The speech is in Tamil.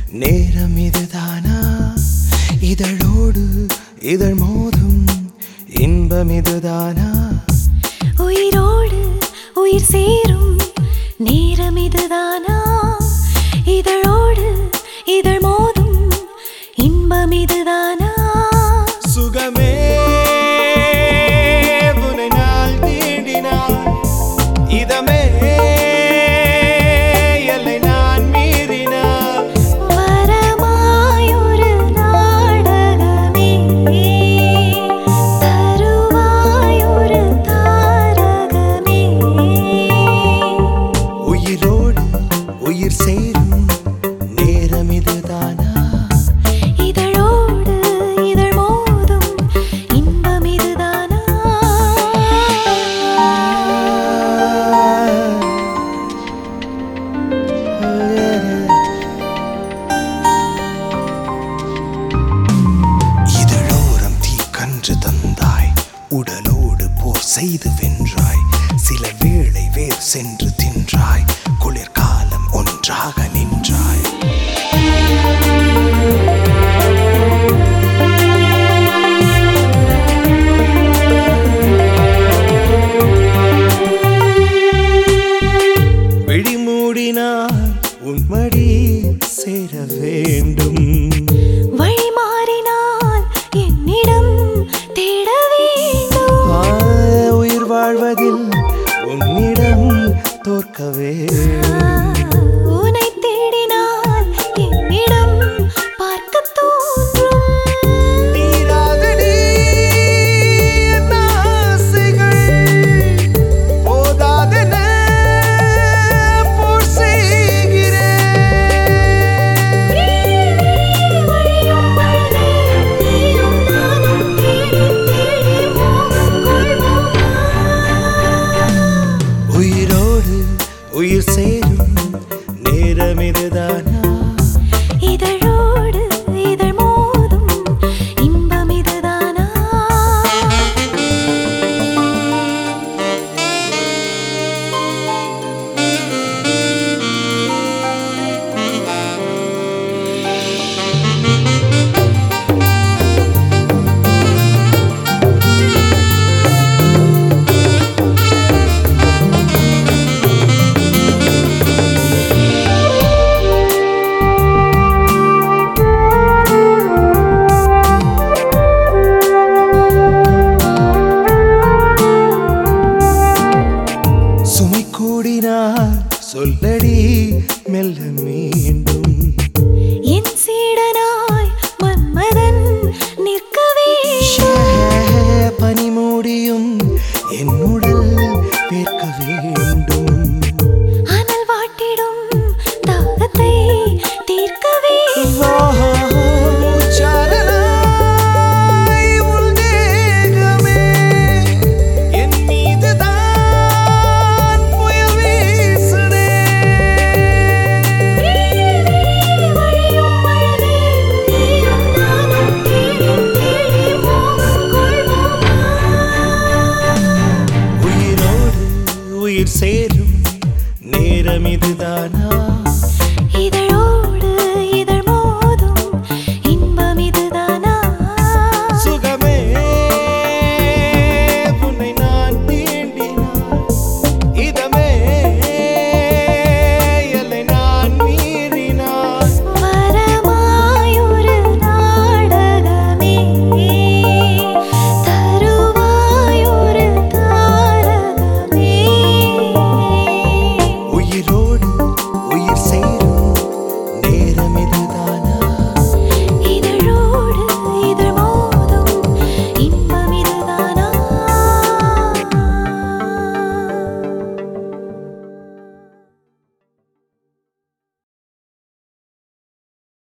நேரம் இதுதானா இதழோடு இதழ் மோதும் இன்பம் இதுதானா உயிரோடு உயிர் சேரும் நேரம் இதுதானா இதழோடு இதழ் மோதும் இன்பம் இதுதானா சுகமே உன்னை நாள் தீண்டினாள் இதமே எல்லை நான் மீறினாள் வரமாயொரு நாடகமே தருவாயொரு தாரகமே உயிரோடு உயிர் சேரும் நேரம் இதுதானா இதழோடு இதழ் மோதும் இன்பம் இதுதானா இதழோரம் தீ கன்று தந்தாய் உடலோடு போர் செய்து வென்றாய் சில வேளை வேர் சென்று தின்றாய் குளிர்காலம் ஒன்றாக நின்றாய் விழி மூடினால் உன்மடி சேர வேண்டும் வழி மாறினால் என்னிடம் தேட வேண்டும் ஆ, உயிர் வாழ்வதில் உன்னிடம் தோற்கவே உனை தேடினால் என்னிடம் பார்க்க தோன்றும் தீராதடி என் ஆசைகள். போதாதென போர் செய்கிறேன். வழியும் பழுதே, நீயும் நானும் தேடி தேடி மோகம் கொள்வோமா உயிரோடு உயிர் சேரும் நேரம் இதுதானா இதழோடு இதழ் மோதும் இன்பம் இதுதானா சுமை கூடினால் சொல்லடி மெல்ல மீண்டும் என் சீடனாய் மன்மதன் நிற்க வேண்டும் பனி மூடியும் என்னுடல் வேர்க்க வேண்டும் அனல் வாட்டிடும் தாகத்தை தீர்க்க வேண்டும் சரணாய் உன் தேகமே, என் மீதுதான் புயல் வீசுதே. வழியும் பழுதே, நீயும் நானும் தேடி தேடி மோகம் கொள்வோமா உயிரோடு உயிர் சேரும் நேரம் இது